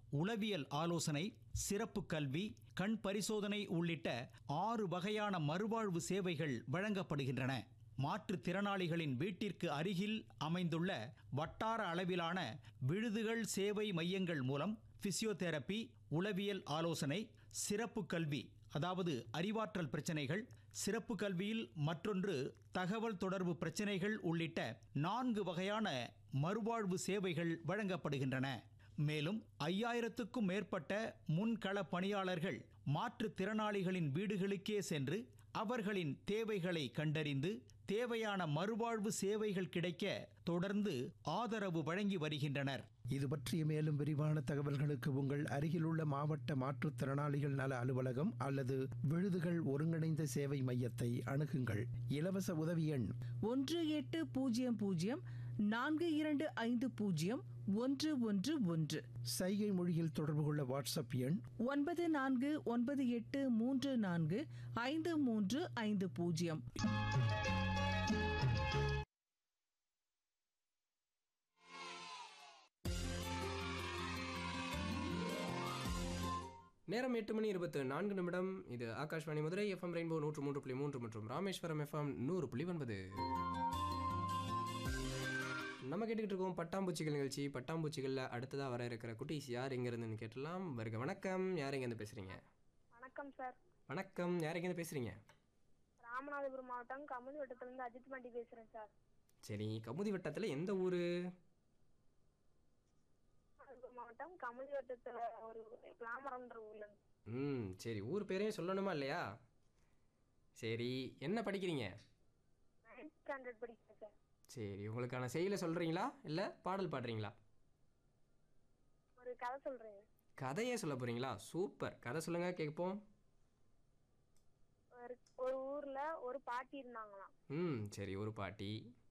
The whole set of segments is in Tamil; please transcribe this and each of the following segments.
உளவியல் ஆலோசனை சிறப்பு கல்வி கண் பரிசோதனை உள்ளிட்ட ஆறு வகையான மறுவாழ்வு சேவைகள் வழங்கப்படுகின்றன மாற்றுத்திறனாளிகளின் வீட்டிற்கு அருகில் அமைந்துள்ள வட்டார அளவிலான விடுதிகள் சேவை மையங்கள் மூலம் பிசியோதெரபி உளவியல் ஆலோசனை சிறப்பு கல்வி அதாவது அறிவாற்றல் பிரச்சனைகள் சிறப்பு கல்வியில் மற்றொன்று தகவல் தொடர்பு பிரச்சனைகள் உள்ளிட்ட நான்கு வகையான மறுவாழ்வு சேவைகள் வழங்கப்படுகின்றன மேலும் ஐயாயிரத்துக்கும் மேற்பட்ட முன்கள பணியாளர்கள் மாற்றுத்திறனாளிகளின் வீடுகளுக்கே சென்று அவர்களின் தேவைகளை கண்டறிந்து தேவையான மறுவாழ்வு சேவைகள் கிடைக்க தொடர்ந்து ஆதரவு வழங்கி வருகின்றனர் இது பற்றிய மேலும் விரிவான தகவல்களுக்கு உங்கள் அருகிலுள்ள மாவட்ட மாற்றுத்திறனாளிகள் நல அலுவலகம் அல்லது விழுதுகள் ஒருங்கிணைந்த சேவை மையத்தை அணுகுங்கள் இலவச உதவி எண் ஒன்று எட்டு பூஜ்ஜியம் பூஜ்ஜியம் நான்கு இரண்டு ஐந்து பூஜ்ஜியம் ஒன்று ஒன்று ஒன்று சைகை மொழியில் தொடர்பு கொள்ள வாட்ஸ்அப் எண் ஒன்பது நான்கு ஒன்பது எட்டு மூன்று நான்கு ஐந்து மூன்று ஐந்து பூஜ்ஜியம் நேரம் எட்டு மணி இருபத்து நான்கு நிமிடம் இது ஆகாஷ்வாணி மதுரை எஃப்எம் ரெயின்போ நூற்று மூன்று புள்ளி மூன்று மற்றும் ராமேஸ்வரம் எஃப்எம் நூறு புள்ளி ஒன்பது நம்ம கேட்டுக்கிட்டு இருக்கோம் பட்டாம்பூச்சிகள் நிகழ்ச்சி பட்டாம்பூச்சிகளில் அடுத்ததாக வர இருக்கிற குட்டீஸ் யார் எங்கேருந்துன்னு கேட்டலாம் வருக வணக்கம் யார் எங்கேருந்து பேசுகிறீங்க வணக்கம் சார் வணக்கம் யார் எங்கேருந்து பேசுகிறீங்க ராமநாதபுரம் மாவட்டம் கமுதி வட்டத்திலிருந்து அஜித் பாண்டி பேசுறேன் சார் சரி கமுதி வட்டத்தில் எந்த ஊர் ராமநாதபுரம் மாவட்டம் கமுதி வட்டத்துல ஒரு கிளாமரம்ன்ற ஊர்ல இருந்து ம் சரி ஊர் பேரையும் சொல்லணுமா இல்லையா சரி என்ன படிக்கிறீங்க நைன்த் ஸ்டாண்டர்ட் படிக்கிறேன் சார் சரி உங்களுக்கான செயலை சொல்கிறீங்களா இல்லை பாடல் பாடுறீங்களா ஒரு கதை சொல்றேன் கதையே சொல்ல போகிறீங்களா சூப்பர் கதை சொல்லுங்கள் கேட்போம் ஒரு ஒரு ஊர்ல ஒரு பாட்டி இருந்தாங்களாம் ம் சரி ஒரு பாட்டி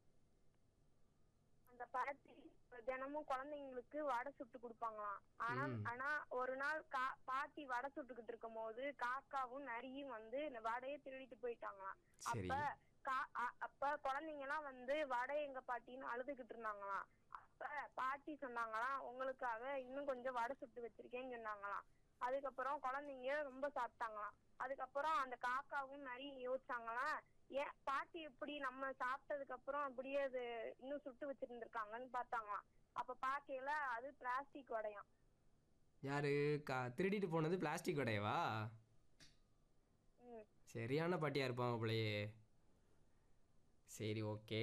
அந்த பாட்டி தினமும் குழந்தைங்களுக்கு வடை சுட்டு கொடுப்பாங்களாம் ஆனா ம். ஆனா ஒரு நாள் கா பாட்டி வடை சுட்டுக்கிட்டு இருக்கும் போது காக்காவும் நரியும் வந்து இந்த வடையை திருடிட்டு போயிட்டாங்களாம் சரி அப்ப கா- அ- அப்ப குழந்தைங்க எல்லாம் வந்து வடை எங்க பாட்டின்னு அழுதுகிட்டு இருந்தாங்களாம் அப்ப பாட்டி சொன்னாங்களாம் உங்களுக்காக இன்னும் கொஞ்சம் வடை சுட்டு வச்சிருக்கேன்னு சொன்னாங்களாம் அதுக்கப்புறம் குழந்தைங்க ரொம்ப சாப்பிட்டாங்களாம் அதுக்கப்புறம் அந்த காக்காவும் நிறைய யோசிச்சாங்களாம் ஏன் பாட்டி எப்படி நம்ம சாப்பிட்டதுக்கு அப்புறம் அப்படியே அது இன்னும் சுட்டு வச்சிருந்திருக்காங்கன்னு பார்த்தாங்களாம் அப்ப பாக்கையில அது பிளாஸ்டிக் வடையாம் யாரு கா திருடிட்டு போனது பிளாஸ்டிக் வடையவா ம் சரியான பாட்டியாக இருப்பாங்க போலயே சரி ஓகே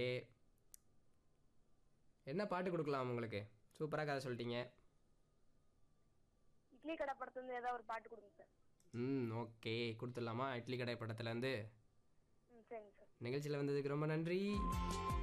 என்ன பாட்டு கொடுக்கலாம் உங்களுக்கு சூப்பராக கதை சொல்லிட்டீங்க இட்லி கடை படத்துல இருந்து ஏதாவது ஒரு பாட்டு கொடுங்க சார் ம் ஓகே கொடுத்துடலாமா இட்லி கடை படத்துலேருந்து ம் சரிங்க சார் நிகழ்ச்சியில் வந்ததுக்கு ரொம்ப நன்றி